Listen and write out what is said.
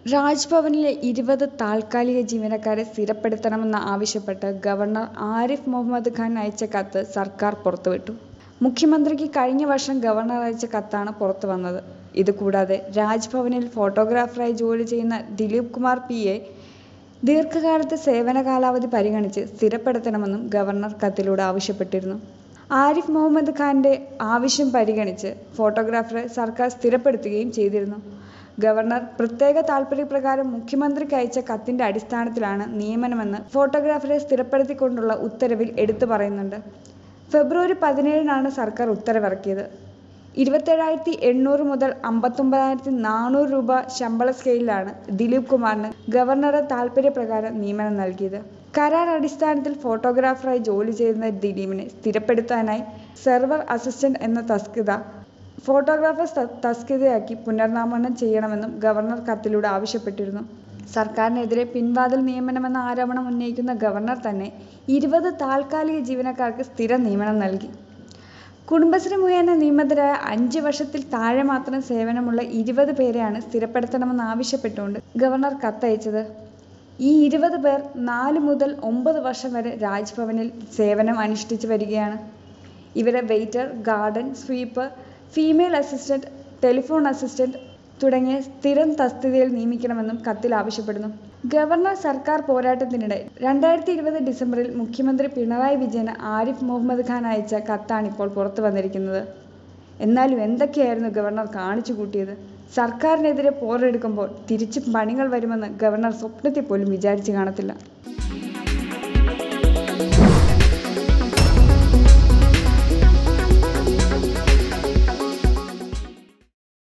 രാജ്ഭവനിലെ ഇരുപത് താൽക്കാലിക ജീവനക്കാരെ സ്ഥിരപ്പെടുത്തണമെന്ന് ആവശ്യപ്പെട്ട് ഗവർണർ ആരിഫ് മുഹമ്മദ് ഖാൻ അയച്ച കത്ത് സർക്കാർ പുറത്തുവിട്ടു. മുഖ്യമന്ത്രിക്ക് കഴിഞ്ഞ വർഷം ഗവർണർ അയച്ച കത്താണ് പുറത്തുവന്നത്. ഇതുകൂടാതെ രാജ്ഭവനിൽ ഫോട്ടോഗ്രാഫറായി ജോലി ചെയ്യുന്ന ദിലീപ് കുമാർ പിയെ ദീർഘകാലത്തെ സേവന കാലാവധി പരിഗണിച്ച് സ്ഥിരപ്പെടുത്തണമെന്നും ഗവർണർ കത്തിലൂടെ ആവശ്യപ്പെട്ടിരുന്നു. ആരിഫ് മുഹമ്മദ് ഖാന്റെ ആവശ്യം പരിഗണിച്ച് ഫോട്ടോഗ്രാഫറെ സർക്കാർ സ്ഥിരപ്പെടുത്തുകയും ചെയ്തിരുന്നു. ഗവർണർ പ്രത്യേക താൽപര്യപ്രകാരം മുഖ്യമന്ത്രിക്ക് അയച്ച കത്തിന്റെ അടിസ്ഥാനത്തിലാണ് നിയമനമെന്ന് ഫോട്ടോഗ്രാഫറെ സ്ഥിരപ്പെടുത്തിക്കൊണ്ടുള്ള ഉത്തരവിൽ എടുത്തു പറയുന്നുണ്ട്. ഫെബ്രുവരി പതിനേഴിനാണ് സർക്കാർ ഉത്തരവിറക്കിയത്. ഇരുപത്തേഴായിരത്തി എണ്ണൂറ് മുതൽ അമ്പത്തൊമ്പതിനായിരത്തി നാനൂറ് രൂപ ശമ്പള സ്കെയിലിലാണ് ദിലീപ് കുമാറിന് ഗവർണറുടെ താൽപര്യപ്രകാരം നിയമനം നൽകിയത്. കരാർ അടിസ്ഥാനത്തിൽ ഫോട്ടോഗ്രാഫറായി ജോലി ചെയ്യുന്ന ദിലീപിനെ സ്ഥിരപ്പെടുത്താനായി സെർവർ അസിസ്റ്റന്റ് എന്ന തസ്തിക ഫോട്ടോഗ്രാഫർ തസ്തികയാക്കി പുനർനാമകരണം ചെയ്യണമെന്നും ഗവർണർ കത്തിലൂടെ ആവശ്യപ്പെട്ടിരുന്നു. സർക്കാരിനെതിരെ പിൻവാതിൽ നിയമനമെന്ന ആരോപണം ഉന്നയിക്കുന്ന ഗവർണർ തന്നെ ഇരുപത് താൽക്കാലിക ജീവനക്കാർക്ക് സ്ഥിര നിയമനം നൽകി. കുടുംബശ്രീ മുഖേന നിയമിതരായ അഞ്ച് വർഷത്തിൽ താഴെ മാത്രം സേവനമുള്ള ഇരുപത് പേരെയാണ് സ്ഥിരപ്പെടുത്തണമെന്നാവശ്യപ്പെട്ടുകൊണ്ട് ഗവർണർ കത്തയച്ചത്. ഈ ഇരുപത് പേർ നാല് മുതൽ ഒമ്പത് വർഷം വരെ രാജ്ഭവനിൽ സേവനം അനുഷ്ഠിച്ച് വരികയാണ്. ഇവരെ waiter, garden sweeper, female assistant, telephone assistant തുടങ്ങിയ സ്ഥിരം തസ്തികയിൽ നിയമിക്കണമെന്നും കത്തിൽ ആവശ്യപ്പെടുന്നു. ഗവർണർ സർക്കാർ പോരാട്ടത്തിനിടെ രണ്ടായിരത്തി ഇരുപത് ഡിസംബറിൽ മുഖ്യമന്ത്രി പിണറായി വിജയന് ആരിഫ് മുഹമ്മദ് ഖാൻ അയച്ച കത്താണിപ്പോൾ പുറത്തുവന്നിരിക്കുന്നത്. എന്നാലും എന്തൊക്കെയായിരുന്നു ഗവർണർ കാണിച്ചുകൂട്ടിയത്? സർക്കാരിനെതിരെ പോരെടുക്കുമ്പോൾ തിരിച്ച് പണികൾ വരുമെന്ന് ഗവർണർ സ്വപ്നത്തിൽ പോലും വിചാരിച്ചു കാണത്തില്ല.